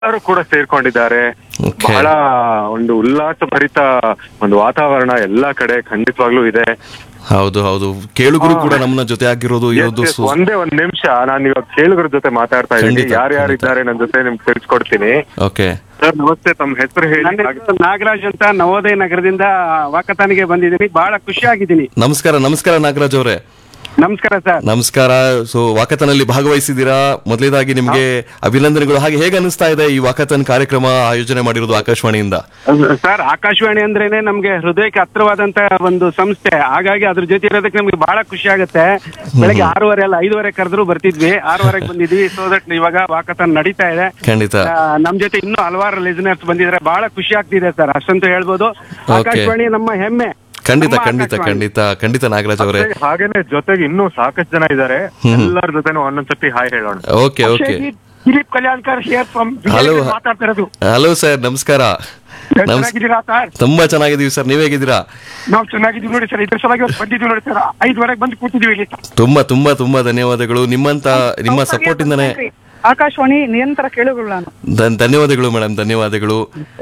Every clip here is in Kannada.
ಎಲ್ಲರೂ ಕೂಡ ಸೇರ್ಕೊಂಡಿದ್ದಾರೆ Okay. ಬಹಳ ಒಂದು ಉಲ್ಲಾಸಭರಿತ ಒಂದು ವಾತಾವರಣ ಎಲ್ಲಾ ಕಡೆ ಖಂಡಿತವಾಗ್ಲೂ ಇದೆ ಹೌದು ಹೌದು ಕೇಳುಗರು ಕೂಡ ನಮ್ಮನ್ನ ಜೊತೆ ಆಗಿರೋದು Yes, ಇರೋದು yes, ಸು- ಒಂದೇ ಒಂದ್ ನಿಮಿಷ ನಾನು ಇವಾಗ ಕೇಳುಗರ ಜೊತೆ ಮಾತಾಡ್ತಾ ಇದ್ದೀನಿ ಖಂಡಿತ, ಯಾರ್ಯಾರು ಖಂಡಿತ. ಇದ್ದಾರೆ ನನ್ನ ಜೊತೆ ನಿಮ್ಗೆ ತಿಳಿಸ್ಕೊಡ್ತೀನಿ ಓಕೆ ಸರ್ ನಮಸ್ತೆ ತಮ್ಮ ಹೆಸರು ಹೇಳಿ ನನ್ನ ಹೆಸರು ನಾಗರಾಜ್ ಅಂತ ನವೋದಯ ನಗರದಿಂದ ವಾಕತಾನಿಗೆ ಬಂದಿದ್ದೀನಿ ಬಹಳ ಖುಷಿಯಾಗಿದ್ದೀನಿ ನಮಸ್ಕಾರ ನಮಸ್ಕಾರ ನಾಗರಾಜ್ ಅವರೇ ನಮಸ್ಕಾರ ಸರ್ ನಮಸ್ಕಾರ ಸೊ ವಾಕತನಲ್ಲಿ ಭಾಗವಹಿಸಿದ್ದೀರಾ ಮೊದಲೇದಾಗಿ ನಿಮ್ಗೆ ಅಭಿನಂದನೆಗಳು ಹಾಗೆ ಹೇಗೆ ಅನಿಸ್ತಾ ಇದೆ ಈ ವಾಕತನ್ ಕಾರ್ಯಕ್ರಮ ಆಯೋಜನೆ ಮಾಡಿರೋದು ಆಕಾಶವಾಣಿಯಿಂದ ಸರ್ ಆಕಾಶವಾಣಿ ಅಂದ್ರೇನೆ ನಮ್ಗೆ ಹೃದಯಕ್ಕೆ ಹತ್ರವಾದಂತ ಒಂದು ಸಂಸ್ಥೆ ಹಾಗಾಗಿ ಅದ್ರ ಜೊತೆ ಇರೋದಕ್ಕೆ ನಮ್ಗೆ ಬಹಳ ಖುಷಿ ಆಗುತ್ತೆ ಬೆಳಗ್ಗೆ ಆರೂವರೆ ಅಲ್ಲ ಐದುವರೆ ಕರೆದ್ರು ಬರ್ತಿದ್ವಿ ಆರೂವರೆಗೆ ಬಂದಿದ್ವಿ ಸೊ ದಟ್ ಇವಾಗ ವಾಕತಾನ್ ನಡೀತಾ ಇದೆ ಖಂಡಿತ ಆ, ನಮ್ ಜೊತೆ ಇನ್ನೂ ಹಲವಾರು ಲಿಸನರ್ಸ್ ಬಂದಿದ್ದಾರೆ ಬಹಳ ಖುಷಿ ಆಗ್ತಿದೆ ಸರ್ ಅಷ್ಟಂತೂ ಹೇಳ್ಬೋದು ಆಕಾಶವಾಣಿ ನಮ್ಮ ಹೆಮ್ಮೆ ಖಂಡಿತ ನಮ್ಮ ಖಂಡಿತ ಆಕಾಶವಾಣಿ. ಖಂಡಿತ ಖಂಡಿತ ನಾಗರಾಜ್ ಅವರೇ ಜೊತೆಗೆ- ಹಾಗೇನೆ ಜೊತೆಗೆ ಇನ್ನೂ ಸಾಕಷ್ಟು ಜನ ಇದ್ದಾರೆ ಎಲ್ಲರ ಜೊತೆನೂ ಒಂದೊಂದ್ಸತಿ ಹಾಯ್ ಹೇಳೋಣ okay okay Dilip Kalyankar here from Hello. ಮಾತಾಡ್ತಾ ಇರೋದು ಹಲೋ ಸರ್ ನಮಸ್ಕಾರ ನಮಸ್ ಚೆನ್ನಾಗಿದ್ದೀರಾ ಸರ್ ತುಂಬಾ ಚೆನ್ನಾಗಿದೀವಿ ಸರ್ ನೀವ್ ಹೇಗಿದ್ದೀರಾ ನಾವು ಚೆನ್ನಾಗಿದ್ದೀವಿ ನೋಡಿ ಸರ್ ಇದ್ರ ಸಲುವಾಗಿ ಇವತ್ತು ಬಂದಿದ್ದೀವಿ ನೋಡಿ ಸರ್ ಐದುವರೆಗೆ ಬಂದು ಕೂತಿದ್ದೀವಿ ಇಲ್ಲಿ ತುಂಬಾ ತುಂಬಾ ತುಂಬಾ ಧನ್ಯವಾದಗಳು ನಿಮ್ಮಂತ ನಿಮ್ಮ ಸಪೋರ್ಟ್ ಇಂದಾನೆ ಆಕಾಶವಾಣಿ ನಿರಂತರ ಕೇಳುಗಳು ನಾನು ಧನ್- ಧನ್ಯವಾದಗಳು ಮೇಡಮ್ ಧನ್ಯವಾದಗಳು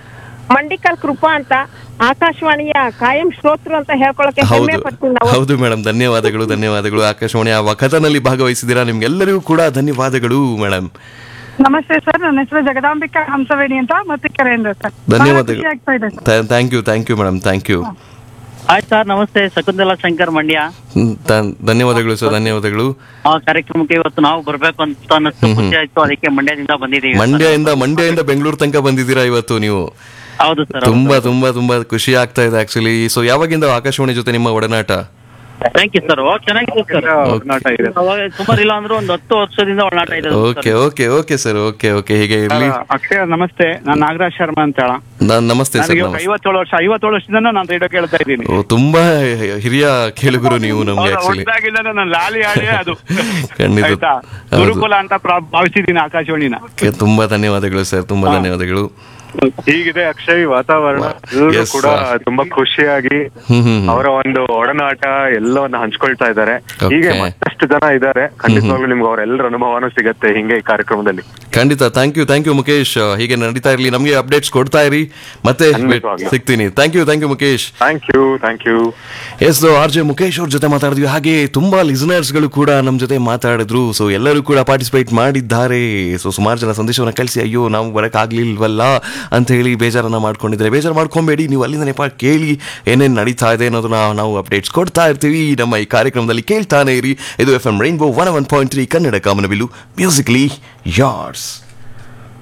ಮಂಡಿಕಲ್ ಕೃಪಾ ಅಂತ ಆಕಾಶವಾಣಿಯ ಕಾಯಂ ಶ್ರೋತೃ ಅಂತ ಹೇಳ್ಕೊಳಕ್ಕೆ ಹೆಮ್ಮೆ ಹೌದು ಪಡ್ತೀನಿ ನಾವು ಹೌದು ಮೇಡಮ್ ಧನ್ಯವಾದಗಳು ಧನ್ಯವಾದಗಳು ಆಕಾಶವಾಣಿ ಆ ವಕತನಲ್ಲಿ ಭಾಗವಹಿಸಿದ್ದೀರಾ ನಿಮ್ಗೆಲ್ಲರಿಗೂ ಕೂಡ ಧನ್ಯವಾದಗಳು ಮೇಡಮ್ ನಮಸ್ತೆ ಸರ್ ನನ್ನ ಹೆಸರು ಜಗದಾಂಬಿಕಾ ಹಂಸವೇಣಿ ಅಂತ ಮತ್ತಿಕೆರೆಯಿಂದ ಸರ್ ಧನ್ಯವಾದಗಳು ಬಹಳ ಖುಷಿ ಆಗ್ತಾ ಇದೆ sir thank you thank you madam thank you hi sir ನಮಸ್ತೆ ಶಕುಂತಲಾ ಶಂಕರ್ ಮಂಡ್ಯ ಧನ್ಯವಾದಗಳು ಸರ್ ಧನ್ಯವಾದಗಳು ಆ ಕಾರ್ಯಕ್ರಮಕ್ಕೆ ಇವತ್ತು ನಾವು ಬರ್ಬೇಕು ಅಂತ ಅನ್ನಿಸ್ತು ಖುಷಿ ಆಯ್ತು ಅದಕ್ಕೆ ಮಂಡ್ಯದಿಂದ ಬಂದಿದ್ದೀವಿ ಮಂಡ್ಯದಿಂದ ಮಂಡ್ಯದಿಂದ ಬೆಂಗಳೂರು ತನಕ ಬಂದಿದ್ದೀರಾ ಇವತ್ತು ನೀವು ಹೌದು ಸರ್ ತುಂಬಾ ತುಂಬಾ ತುಂಬಾ ಖುಷಿ ಆಗ್ತಾ ಇದೆ ಆಕ್ಚುಲಿ ಸೊ ಯಾವಾಗಿಂದ ಆಕಾಶವಾಣಿ ಜೊತೆ ನಿಮ್ಮ ಒಡನಾಟ ಥ್ಯಾಂಕ್ ಯು ಸರ್ ಚೆನ್ನಾಗಿದೆ ಸರ್ ಒಡನಾಟ ಇದೆ ಅವಾಗ ಸುಮಾರು ಇಲ್ಲ ಅಂದ್ರೆ ಒಂದು ಹತ್ತು ವರ್ಷದಿಂದ ಒಳನಾಟ ಇದೆ okay okay okay sir okay okay ಹೀಗೆ ಇರ್ಲಿ ಅಕ್ಷಯ ನಮಸ್ತೆ ನಾನು ನಾಗರಾಜ್ ಶರ್ಮಾ ಅಂತ ಹೇಳ ನಾನ್ ನಮಸ್ತೆ ಸರ್ ನನಗೆ ನಮಸ್ತೆ ಐವತ್ತೇಳು ವರ್ಷ ಐವತ್ತೇಳು ವರ್ಷದಿಂದ ನಾನು ರೇಡಿಯೋ ಕೇಳ್ತಾ ಇದ್ದೀನಿ ಓ, ತುಂಬಾ ಹಿರಿಯ ಕೇಳುಗರು ನೀವು ನಮ್ಗೆ ಆಕ್ಚುಲಿ ಹುಟ್ಟಾಗಿಂದ ನಾನು ಲಾಲಿ ಆಡಿ ಅದು ಖಂಡಿತ. ಆಯ್ತಾ ಹೌದು. ಗುರುಕುಲ ಅಂತ ಪ್ರಾ- ಭಾವಿಸಿದ್ದೀನಿ ಆಕಾಶವಾಣಿನ ತುಂಬಾ ಧನ್ಯವಾದಗಳು ಸರ್ ತುಂಬಾ ಧನ್ಯವಾದಗಳು ಹೀಗಿದೆ ಅಕ್ಷಯ್ ವಾತಾವರಣ ಎಲ್ಲರೂ Yes, ಕೂಡ sir. ತುಂಬಾ ಖುಷಿಯಾಗಿ ಹ್ಮ್ ಹ್ಮ್ ಹ್ಮ್. ಅವರ ಒಂದು ಒಡನಾಟ ಎಲ್ಲವನ್ನ ಹಂಚ್ಕೊಳ್ತಾ ಇದ್ದಾರೆ Okay. ಹೀಗೆ ಮತ್ತಷ್ಟು ಜನ ಇದ್ದಾರೆ ಖಂಡಿತವಾಗ್ಲೂ ನಿಮ್ಗೆ ಅವರೆಲ್ಲರ ಅನುಭವನೂ ಸಿಗತ್ತೆ ಹಿಂಗೆ ಈ ಕಾರ್ಯಕ್ರಮದಲ್ಲಿ ಖಂಡಿತ thank you thank you Mukesh ಹೀಗೆ ನಡೀತಾ ಇರ್ಲಿ ನಮಗೆ ಅಪ್ಡೇಟ್ಸ್ ಕೊಡ್ತಾ ಇರಿ ಮತ್ತೆ ಖಂಡಿತವಾಗ್ಲೂ. ಸಿಗ್ತೀನಿ thank you thank you Mukesh thank you thank you yes R J Mukesh ಅವ್ರ ಜೊತೆ ಮಾತಾಡಿದ್ವಿ ಹಾಗೆ ತುಂಬಾ ಲಿಸನರ್ಸ್ ಗಳು ಕೂಡ ನಮ್ಮ ಜೊತೆ ಮಾತಾಡಿದ್ರು ಸೊ ಎಲ್ಲರೂ ಕೂಡ ಪಾರ್ಟಿಸಿಪೇಟ್ ಮಾಡಿದ್ದಾರೆ ಸೊ ಸುಮಾರು ಜನ ಸಂದೇಶವನ್ನ ಕಳಿಸಿ ಅಯ್ಯೋ ನಾವು ಬರಕ್ ಆಗ್ಲಿಲ್ವಲ್ಲ ಅಂತ ಹೇಳಿ ಬೇಜಾರನ್ನ ಮಾಡ್ಕೊಂಡಿದ್ರೆ ಬೇಜಾರು ಮಾಡ್ಕೊಬೇಡಿ ನೀವು ಅಲ್ಲಿಂದ ನೇಪಾಳ ಕೇಳಿ ಏನೇನ್ ನಡೀತಾ ಇದೆ ಅನ್ನೋದನ್ನ ನಾವು ಅಪ್ಡೇಟ್ಸ್ ಕೊಡ್ತಾ ಇರ್ತೀವಿ ನಮ್ಮ ಈ ಕಾರ್ಯಕ್ರಮದಲ್ಲಿ ಕೇಳ್ತಾನೆ ಇರಿ ಇದು F M rainbow one one point three Kannada ಕಾಮನಬಿಲ್ಲು ಮ್ಯೂಸಿಕ್ಲಿ ಯಾರ್ಸ್